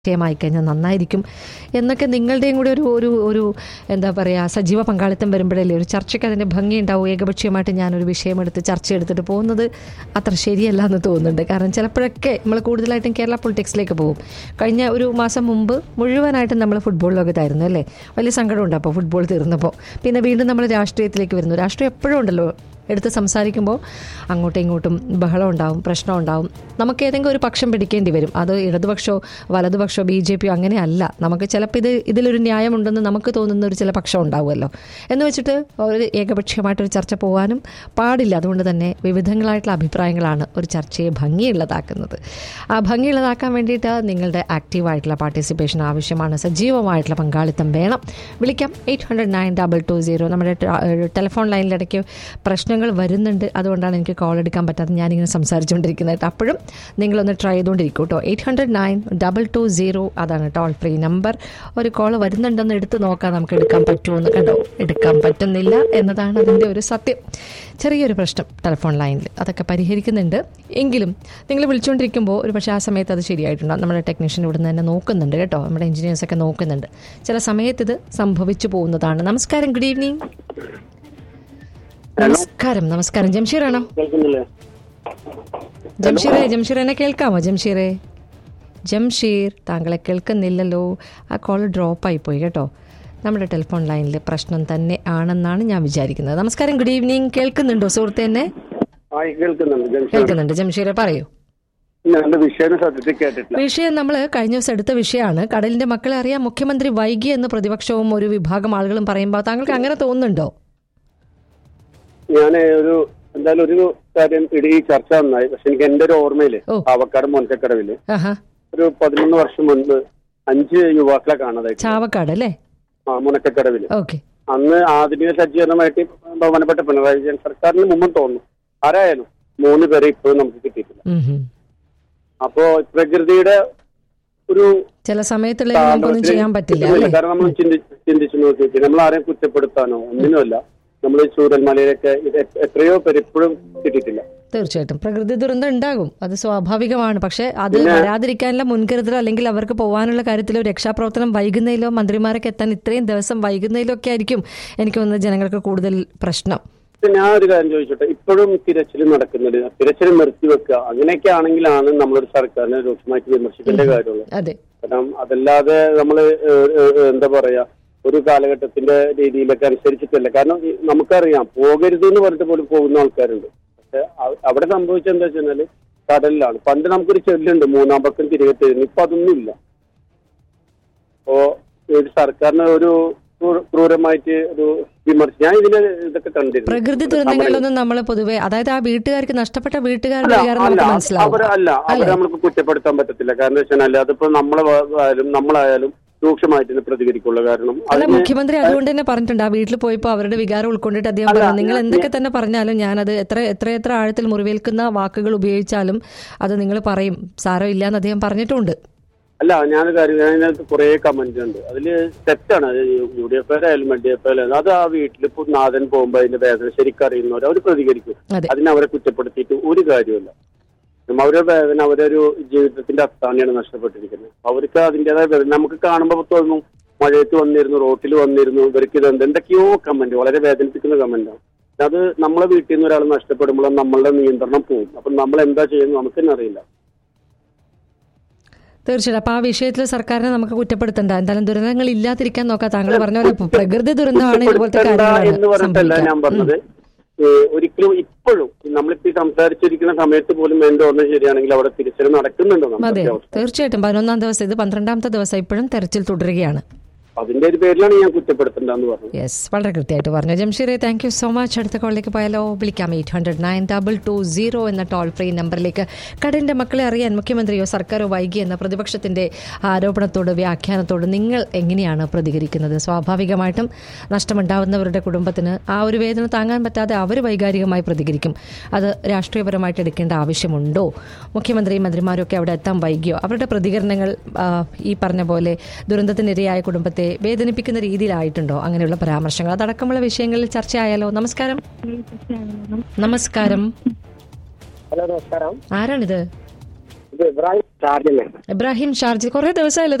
വിഷയമായി കഴിഞ്ഞാൽ നന്നായിരിക്കും എന്നൊക്കെ നിങ്ങളുടെയും കൂടി ഒരു ഒരു ഒരു എന്താ പറയുക സജീവ പങ്കാളിത്തം വരുമ്പോഴല്ലേ ഒരു ചർച്ചയ്ക്ക് അതിൻ്റെ ഭംഗി ഉണ്ടാവും ഏകപക്ഷീയമായിട്ട് ഞാനൊരു വിഷയമെടുത്ത് ചർച്ച എടുത്തിട്ട് പോകുന്നത് അത്ര ശരിയല്ല എന്ന് തോന്നുന്നുണ്ട് കാരണം ചിലപ്പോഴൊക്കെ നമ്മൾ കൂടുതലായിട്ടും കേരള പൊളിറ്റിക്സിലേക്ക് പോകും കഴിഞ്ഞ ഒരു മാസം മുമ്പ് മുഴുവനായിട്ടും നമ്മൾ ഫുട്ബോൾ ലോകത്തായിരുന്നു അല്ലേ വലിയ സങ്കടമുണ്ട് അപ്പോൾ ഫുട്ബോൾ തീർന്നപ്പോൾ പിന്നെ വീണ്ടും നമ്മൾ രാഷ്ട്രീയത്തിലേക്ക് വരുന്നു രാഷ്ട്രീയം എപ്പോഴും ഉണ്ടല്ലോ എടുത്ത് സംസാരിക്കുമ്പോൾ അങ്ങോട്ടും ഇങ്ങോട്ടും ബഹളം ഉണ്ടാവും പ്രശ്നം ഉണ്ടാവും നമുക്ക് ഏതെങ്കിലും ഒരു പക്ഷം പിടിക്കേണ്ടി വരും അത് ഇടതുപക്ഷമോ വലതുപക്ഷമോ ബി ജെ പിയോ അങ്ങനെയല്ല നമുക്ക് ചിലപ്പോൾ ഇത് ഇതിലൊരു ന്യായമുണ്ടെന്ന് നമുക്ക് തോന്നുന്ന ഒരു ചില പക്ഷം ഉണ്ടാവുമല്ലോ എന്ന് വെച്ചിട്ട് ഒരു ഏകപക്ഷീയമായിട്ടൊരു ചർച്ച പോകാനും പാടില്ല അതുകൊണ്ട് തന്നെ വിവിധങ്ങളായിട്ടുള്ള അഭിപ്രായങ്ങളാണ് ഒരു ചർച്ചയെ ഭംഗിയുള്ളതാക്കുന്നത് ആ ഭംഗിയുള്ളതാക്കാൻ വേണ്ടിയിട്ട് നിങ്ങളുടെ ആക്റ്റീവായിട്ടുള്ള പാർട്ടിസിപ്പേഷൻ ആവശ്യമാണ് സജീവമായിട്ടുള്ള പങ്കാളിത്തം വേണം വിളിക്കാം eight hundred nine double two zero നമ്മുടെ ടെലിഫോൺ ലൈനിലിടയ്ക്ക് പ്രശ്നങ്ങൾ വരുന്നുണ്ട് അതുകൊണ്ടാണ് എനിക്ക് കോൾ എടുക്കാൻ പറ്റാത്തത് ഞാനിങ്ങനെ സംസാരിച്ചുകൊണ്ടിരിക്കുന്നത് കേട്ടോ അപ്പോഴും നിങ്ങളൊന്ന് ട്രൈ ചെയ്തുകൊണ്ടിരിക്കും കേട്ടോ eight hundred nine double two zero അതാണ് ടോൾ ഫ്രീ നമ്പർ ഒരു കോൾ വരുന്നുണ്ടെന്ന് എടുത്ത് നോക്കാം നമുക്ക് എടുക്കാൻ പറ്റുമെന്ന് കണ്ടോ എടുക്കാൻ പറ്റുന്നില്ല എന്നതാണ് അതിൻ്റെ ഒരു സത്യം ചെറിയൊരു പ്രശ്നം ടെലിഫോൺ ലൈനിൽ അതൊക്കെ പരിഹരിക്കുന്നുണ്ട് എങ്കിലും നിങ്ങൾ വിളിച്ചുകൊണ്ടിരിക്കുമ്പോൾ ഒരു പക്ഷേ ആ സമയത്ത് അത് ശരിയായിട്ടുണ്ടാകും നമ്മുടെ ടെക്നീഷ്യൻ ഇവിടുന്ന് തന്നെ നോക്കുന്നുണ്ട് കേട്ടോ നമ്മുടെ എഞ്ചിനീയേഴ്സൊക്കെ നോക്കുന്നുണ്ട് ചില സമയത്ത് ഇത് സംഭവിച്ചു പോകുന്നതാണ് നമസ്കാരം ഗുഡ് ഈവനിങ് നമസ്കാരം നമസ്കാരം ജംഷീറാണോ കേൾക്കുന്നില്ലേ ജംഷീറെ ജംഷീർ എന്നെ കേൾക്കാമോ ജംഷീറെ ജംഷീർ താങ്കളെ കേൾക്കുന്നില്ലല്ലോ ആ കോൾ ഡ്രോപ്പ് ആയി പോയി കേട്ടോ നമ്മുടെ ടെലിഫോൺ ലൈനിൽ പ്രശ്നം തന്നെ ആണെന്നാണ് ഞാൻ വിചാരിക്കുന്നത് നമസ്കാരം ഗുഡ് ഈവനിങ് കേൾക്കുന്നുണ്ടോ സുഹൃത്തെ എന്നെ ആ കേൾക്കുന്നുണ്ട് ജംഗ്ഷൻ കേൾക്കുന്നുണ്ട് ജംഷീറെ പറയൂ ഞാൻ വിഷയം സത്യത്തിൽ കേട്ടിട്ടില്ല വിഷയം നമ്മൾ കഴിഞ്ഞ ദിവസം എടുത്ത വിഷയമാണ് കടലിന്റെ മക്കളെ അറിയാം മുഖ്യമന്ത്രി വൈകി എന്ന് പ്രതിപക്ഷവും ഒരു വിഭാഗം ആളുകളും പറയുമ്പോൾ താങ്കൾക്ക് അങ്ങനെ തോന്നുന്നുണ്ടോ ഞാൻ ഒരു എന്തായാലും ഒരു കാര്യം ഇടി ഈ ചർച്ച നന്നായി പക്ഷെ എനിക്ക് എന്റെ ഒരു ഓർമ്മയില് ഓ. പാവക്കാട് മോൻക്കക്കടവില് ആഹാ ഒരു പതിനൊന്ന് വർഷം മുൻപ് അഞ്ച് യുവാക്കളെ കാണാതായിട്ട് ചാവക്കാട് അല്ലേ ആ മുനക്കക്കടവില് ഓക്കെ അന്ന് ആധുനിക സജ്ജീകരണമായിട്ട് ബഹുമാനപ്പെട്ട പിണറായി വിജയൻ സർക്കാരിന് മുമ്പും തോന്നുന്നു ആരായാലും മൂന്ന് പേരെ ഇപ്പോഴും നമുക്ക് കിട്ടിയിട്ടില്ല അപ്പോ പ്രകൃതിയുടെ ഒരു ചില സമയത്തുള്ള നമുക്കൊന്നും ചെയ്യാൻ പറ്റില്ല അല്ലേ കാരണം നമ്മൾ ചിന്തിച്ച് ചിന്തിച്ചു നോക്കി നമ്മൾ ആരെയും കുറ്റപ്പെടുത്താനോ ഒന്നിനുമല്ല നമ്മൾ ചൂരൽമലയിലൊക്കെ ഇത് എ- എത്രയോ പേര് ഇപ്പോഴും കിട്ടിയിട്ടില്ല തീർച്ചയായിട്ടും പ്രകൃതി ദുരന്തം ഉണ്ടാകും അത് സ്വാഭാവികമാണ് പക്ഷെ അത് വരാതിരിക്കാനുള്ള മുൻകരുതൽ അല്ലെങ്കിൽ അവർക്ക് പോകാനുള്ള കാര്യത്തിലോ രക്ഷാപ്രവർത്തനം വൈകുന്നതിലോ മന്ത്രിമാരൊക്കെ എത്താൻ ഇത്രയും ദിവസം വൈകുന്നതിലോ ഒക്കെ ആയിരിക്കും എനിക്ക് തോന്നുന്നത് ജനങ്ങൾക്ക് കൂടുതൽ പ്രശ്നം പക്ഷെ ഞാൻ ഒരു കാര്യം ചോദിച്ചോട്ടെ ഇപ്പോഴും തിരച്ചിൽ നടക്കുന്നത് തിരച്ചിൽ നിർത്തിവെക്കുക അങ്ങനെയൊക്കെ ആണെങ്കിലാണ് നമ്മളൊരു സർക്കാരിനെ രൂക്ഷമായിട്ട് വിമർശിക്കേണ്ട കാര്യമുള്ളൂ അതെ കാരണം അതല്ലാതെ നമ്മൾ എന്താ പറയാ ഒരു കാലഘട്ടത്തിന്റെ രീതിയിലൊക്കെ അനുസരിച്ചിട്ടല്ല കാരണം ഈ നമുക്കറിയാം പോകരുത് എന്ന് പറഞ്ഞിട്ട് പോലും പോകുന്ന ആൾക്കാരുണ്ട് പക്ഷെ അവ- അവിടെ സംഭവിച്ചത് എന്താ വെച്ചാല് കടലിലാണ് പണ്ട് നമുക്കൊരു ചൊല്ലുണ്ട് മൂന്നാം പക്കം തിരികെ തരുന്നു ഇപ്പൊ അതൊന്നും ഇല്ല അപ്പോ ഒരു സർക്കാരിന് ഒരു ക്രൂ- ക്രൂരമായിട്ട് ഒരു വിമർശ ഞാൻ ഇതില് ഇതൊക്കെ കണ്ടിരുന്നു പ്രകൃതി ദുരന്തങ്ങളിലൊന്നും നമ്മൾ പൊതുവെ അതായത് ആ വീട്ടുകാർക്ക് നഷ്ടപ്പെട്ട വീട്ടുകാരുടെ അല്ല, വികാരം അല്ല, നമുക്ക് മനസ്സിലാവും അവര് അല്ല അവരെ നമുക്ക് കുറ്റപ്പെടുത്താൻ പറ്റത്തില്ല കാരണം എന്താ വെച്ചാൽ അതിപ്പോ നമ്മളെ ആയാലും നമ്മളായാലും രൂക്ഷമായിട്ട് തന്നെ പ്രതികരിക്കുള്ളൂ കാരണം അല്ല അതിന് മുഖ്യമന്ത്രി അതുകൊണ്ട് തന്നെ പറഞ്ഞിട്ടുണ്ട് ആ വീട്ടിൽ പോയപ്പോ അവരുടെ വികാരം ഉൾക്കൊണ്ടിട്ട് അദ്ദേഹം പറഞ്ഞു നിങ്ങൾ എന്തൊക്കെ തന്നെ പറഞ്ഞാലും ഞാനത് എത്ര എത്ര എത്ര ആഴത്തിൽ മുറിവേൽക്കുന്ന വാക്കുകൾ ഉപയോഗിച്ചാലും അത് നിങ്ങൾ പറയും സാരം ഇല്ല എന്ന് അദ്ദേഹം പറഞ്ഞിട്ടുണ്ട് അല്ല ഞാനൊരു കാര്യം ഞാൻ ഇതിനകത്ത് കുറെ കമന്റ് ഉണ്ട് അതില് തെറ്റാണ് യു ഡി എഫ് ആയാലും എൽ ഡി എഫ് ആയാലും അത് ആ വീട്ടിൽ ഇപ്പൊ നാഥൻ പോകുമ്പോ അതിന്റെ വേദന ശരിക്കും അറിയുന്നവർ അവർ പ്രതികരിക്കും അതെ. അതിനെ അവരെ കുറ്റപ്പെടുത്തിയിട്ട് ഒരു കാര്യമില്ല അവരുടെ വേദന അവരൊരു ജീവിതത്തിന്റെ അത്താണിയാണ് നഷ്ടപ്പെട്ടിരിക്കുന്നത് അവർക്ക് അതിന്റേതായ വേദന നമുക്ക് കാണുമ്പോൾ തോന്നും മഴയത്ത് വന്നിരുന്നു റോട്ടിൽ വന്നിരുന്നു ഇവർക്ക് ഇത് എന്ത് എന്തൊക്കെയോ കമന്റ് വളരെ വേദനിപ്പിക്കുന്ന കമന്റാണ് അത് നമ്മളെ വീട്ടിൽ നിന്ന് ഒരാൾ നഷ്ടപ്പെടുമ്പോൾ നമ്മളുടെ നിയന്ത്രണം പോകും അപ്പൊ നമ്മൾ എന്താ ചെയ്യുന്നത് നമുക്ക് തന്നെ അറിയില്ല തീർച്ചയായിട്ടും അപ്പൊ ആ വിഷയത്തിൽ സർക്കാരിനെ നമുക്ക് കുറ്റപ്പെടുത്തണ്ട എന്തായാലും ദുരന്തങ്ങൾ ഇല്ലാതിരിക്കാൻ നോക്കാം താങ്കൾ പറഞ്ഞ പോലെ ഇപ്പൊ പ്രകൃതി ദുരന്തമാണ് ഇതുപോലത്തെ കുറ്റപ്പെടുത്തണ്ട എന്ന് കാര്യങ്ങളാണ് പറഞ്ഞിട്ടല്ല ഞാൻ സംഭവിക്കുക പറഞ്ഞത് ഏഹ് ഒരിക്കലും ഇപ്പോഴും നമ്മളിപ്പോ ഈ സംസാരിച്ചിരിക്കുന്ന സമയത്ത് പോലും എന്റെ ഓർമ്മ ശരിയാണെങ്കിൽ അവിടെ തിരിച്ചൽ നടക്കുന്നുണ്ടോ അതെ നമ്മുടെ അവസ്ഥ തീർച്ചയായിട്ടും പതിനൊന്നാം ദിവസം ഇത് പന്ത്രണ്ടാമത്തെ ദിവസം ഇപ്പോഴും തെരച്ചിൽ തുടരുകയാണ് അതിന്റെ ഒരു പേരിലാണ് ഞാൻ കുറ്റപ്പെടുത്തേണ്ടതെന്ന് പറഞ്ഞത് യെസ് വളരെ കൃത്യമായിട്ട് പറഞ്ഞു ജംഷീറെ താങ്ക് യു സോ മച്ച് അടുത്ത കോളിലേക്ക് പോയാലോ വിളിക്കാം eight hundred nine double two zero എന്ന ടോൾ ഫ്രീ നമ്പറിലേക്ക് കടലിന്റെ മക്കളെ അറിയാൻ മുഖ്യമന്ത്രിയോ സർക്കാരോ വൈകി എന്ന പ്രതിപക്ഷത്തിന്റെ ആരോപണത്തോട് വ്യാഖ്യാനത്തോട് നിങ്ങൾ എങ്ങനെയാണ് പ്രതികരിക്കുന്നത് സ്വാഭാവികമായിട്ടും നഷ്ടമുണ്ടാവുന്നവരുടെ കുടുംബത്തിന് ആ ഒരു വേദന താങ്ങാൻ പറ്റാതെ അവർ വൈകാരികമായി പ്രതികരിക്കും അത് രാഷ്ട്രീയപരമായിട്ട് എടുക്കേണ്ട ആവശ്യമുണ്ടോ മുഖ്യമന്ത്രിയും മന്ത്രിമാരും ഒക്കെ അവിടെ എത്താൻ വൈകിയോ അവരുടെ പ്രതികരണങ്ങൾ ആ, ഈ പറഞ്ഞ പോലെ ദുരന്തത്തിനിരയായ കുടുംബത്തെ വേദനിപ്പിക്കുന്ന രീതിയിലായിട്ടുണ്ടോ അങ്ങനെയുള്ള പരാമർശങ്ങൾ അതടക്കമുള്ള വിഷയങ്ങളിൽ ചർച്ചയായാലോ നമസ്കാരം നമസ്കാരം ഹലോ നമസ്കാരം ആരാണിത് ഇത് ഇത് ഇബ്രാഹിം ഷാർജിൽ ഇബ്രാഹിം ഷാർജി കുറെ ദിവസമായല്ലോ